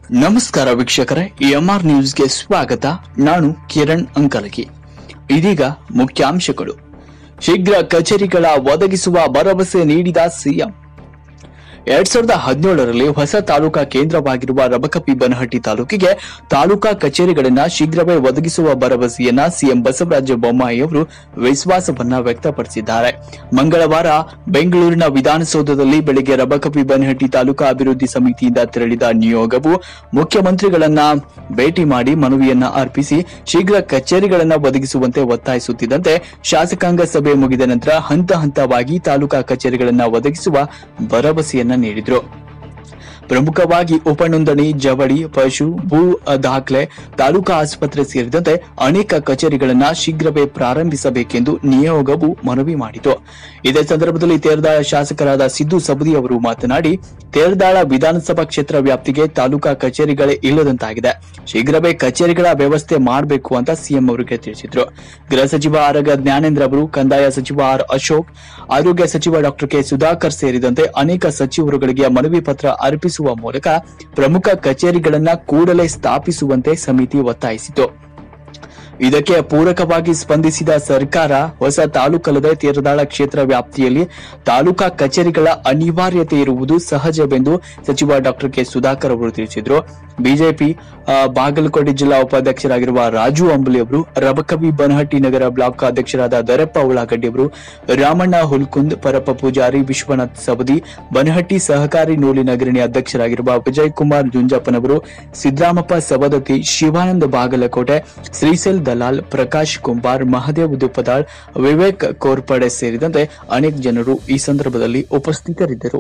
ನಮಸ್ಕಾರ ವೀಕ್ಷಕರೇ ಎಂಆರ್ ನ್ಯೂಸ್ಗೆ ಸ್ವಾಗತ ನಾನು ಕಿರಣ್ ಅಂಕಲಗಿ ಇದೀಗ ಮುಖ್ಯಾಂಶಗಳು ಶೀಘ್ರ ಕಚೇರಿಗಳ ಒದಗಿಸುವ ಭರವಸೆ ನೀಡಿದ ಸಿಎಂ ಎರಡ್ ಸಾವಿರದ ಹದಿನೇಳರಲ್ಲಿ ಹೊಸ ತಾಲೂಕಾ ಕೇಂದ್ರವಾಗಿರುವ ರಬಕಪಿ ಬನಹಟ್ಟಿ ತಾಲೂಕಿಗೆ ತಾಲೂಕಾ ಕಚೇರಿಗಳನ್ನ ಶೀಘ್ರವೇ ಒದಗಿಸುವ ಭರವಸೆಯನ್ನ ಸಿಎಂ ಬಸವರಾಜ ಬೊಮ್ಮಾಯಿ ಅವರು ವಿಶ್ವಾಸವನ್ನ ವ್ಯಕ್ತಪಡಿಸಿದ್ದಾರೆ ಮಂಗಳವಾರ ಬೆಂಗಳೂರಿನ ವಿಧಾನಸೌಧದಲ್ಲಿ ಬೆಳಗ್ಗೆ ರಬಕಪಿ ಬನಹಟ್ಟಿ ತಾಲೂಕಾ ಅಭಿವೃದ್ಧಿ ಸಮಿತಿಯಿಂದ ತೆರಳಿದ ನಿಯೋಗವು ಮುಖ್ಯಮಂತ್ರಿಗಳನ್ನ ಭೇಟಿ ಮಾಡಿ ಮನವಿಯನ್ನ ಅರ್ಪಿಸಿ ಶೀಘ್ರ ಕಚೇರಿಗಳನ್ನ ಒದಗಿಸುವಂತೆ ಒತ್ತಾಯಿಸುತ್ತಿದ್ದಂತೆ ಶಾಸಕಾಂಗ ಸಭೆ ಮುಗಿದ ನಂತರ ಹಂತ ಹಂತವಾಗಿ ತಾಲೂಕಾ ಕಚೇರಿಗಳನ್ನ ಒದಗಿಸುವ ಭರವಸೆಯನ್ನ ನೀಡಿದ್ರು ಪ್ರಮುಖವಾಗಿ ಉಪನೋಂದಣಿ ಜವಳಿ ಪಶು ಭೂ ದಾಖಲೆ ತಾಲೂಕಾ ಆಸ್ಪತ್ರೆ ಸೇರಿದಂತೆ ಅನೇಕ ಕಚೇರಿಗಳನ್ನ ಶೀಘ್ರವೇ ಪ್ರಾರಂಭಿಸಬೇಕೆಂದು ನಿಯೋಗವು ಮನವಿ ಮಾಡಿತು ಇದೇ ಸಂದರ್ಭದಲ್ಲಿ ತೇರದಾಳ ಶಾಸಕರಾದ ಸಿದ್ದು ಸಬದಿ ಅವರು ಮಾತನಾಡಿ ತೇರದಾಳ ವಿಧಾನಸಭಾ ಕ್ಷೇತ್ರ ವ್ಯಾಪ್ತಿಗೆ ತಾಲೂಕಾ ಕಚೇರಿಗಳೇ ಇಲ್ಲದಂತಾಗಿದೆ ಶೀಘ್ರವೇ ಕಚೇರಿಗಳ ವ್ಯವಸ್ಥೆ ಮಾಡಬೇಕು ಅಂತ ಸಿಎಂ ಅವರಿಗೆ ತಿಳಿಸಿದ್ರು ಗೃಹ ಸಚಿವ ಆರಗ ಜ್ಞಾನೇಂದ್ರ ಅವರು ಕಂದಾಯ ಸಚಿವ ಆರ್ ಅಶೋಕ್ ಆರೋಗ್ಯ ಸಚಿವ ಡಾಕ್ಟರ್ ಕೆ ಸುಧಾಕರ್ ಸೇರಿದಂತೆ ಅನೇಕ ಸಚಿವರುಗಳಿಗೆ ಮನವಿ ಪತ್ರ ಅರ್ಪಿಸುವ ಮೂಲಕ ಪ್ರಮುಖ ಕಚೇರಿಗಳನ್ನ ಕೂಡಲೇ ಸ್ಥಾಪಿಸುವಂತೆ ಸಮಿತಿ ಒತ್ತಾಯಿಸಿತು ಇದಕ್ಕೆ ಪೂರಕವಾಗಿ ಸ್ಪಂದಿಸಿದ ಸರ್ಕಾರ ಹೊಸ ತಾಲೂಕಲ್ಲದೆ ತೀರದಾಳ ಕ್ಷೇತ್ರ ವ್ಯಾಪ್ತಿಯಲ್ಲಿ ತಾಲೂಕಾ ಕಚೇರಿಗಳ ಅನಿವಾರ್ಯತೆ ಇರುವುದು ಸಹಜವೆಂದು ಸಚಿವ ಡಾಕ್ಟರ್ ಕೆ ಸುಧಾಕರ್ ಅವರು ತಿಳಿಸಿದರು ಬಿಜೆಪಿ ಆ, ಬಾಗಲಕೋಟೆ ಜಿಲ್ಲಾ ಉಪಾಧ್ಯಕ್ಷರಾಗಿರುವ ರಾಜು ಅಂಬಲಿ ಅವರು ರಬಕವಿ ಬನಹಟ್ಟಿ ನಗರ ಬ್ಲಾಕ್ ಅಧ್ಯಕ್ಷರಾದ ದರಪ್ಪ ಉಳ್ಳಾಗಡ್ಡಿ ಅವರು ರಾಮಣ್ಣ ಹುಲ್ಕುಂದ್ ಪರಪ್ಪ ಪೂಜಾರಿ ವಿಶ್ವನಾಥ್ ಸಬದಿ ಬನಹಟ್ಟಿ ಸಹಕಾರಿ ನೂಲಿನ ಗಿರಣಿ ಅಧ್ಯಕ್ಷರಾಗಿರುವ ವಿಜಯ್ ಕುಮಾರ್ ಜುಂಜಪ್ಪನವರು ಸಿದ್ದರಾಮಪ್ಪ ಸವದತ್ತಿ ಶಿವಾನಂದ ಬಾಗಲಕೋಟೆ ಶ್ರೀಸೆಲ್ ದಲಾಲ್ ಪ್ರಕಾಶ್ ಕುಂಬಾರ್ ಮಹದೇವ್ ದುಪ್ಪದಾಳ್ ವಿವೇಕ್ ಕೋರ್ಪಡೆ ಸೇರಿದಂತೆ ಅನೇಕ ಜನರು ಈ ಸಂದರ್ಭದಲ್ಲಿ ಉಪಸ್ಥಿತರಿದ್ದರು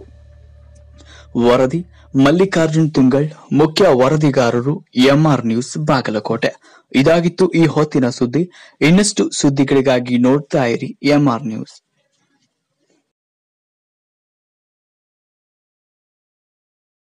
ವರದಿ ಮಲ್ಲಿಕಾರ್ಜುನ್ ತುಂಗಳ್ ಮುಖ್ಯ ವರದಿಗಾರರು ಎಂಆರ್ ನ್ಯೂಸ್ ಬಾಗಲಕೋಟೆ ಇದಾಗಿತ್ತು ಈ ಹೊತ್ತಿನ ಸುದ್ದಿ ಇನ್ನಷ್ಟು ಸುದ್ದಿಗಳಿಗಾಗಿ ನೋಡ್ತಾ ಇರಿ ಎಂಆರ್ ನ್ಯೂಸ್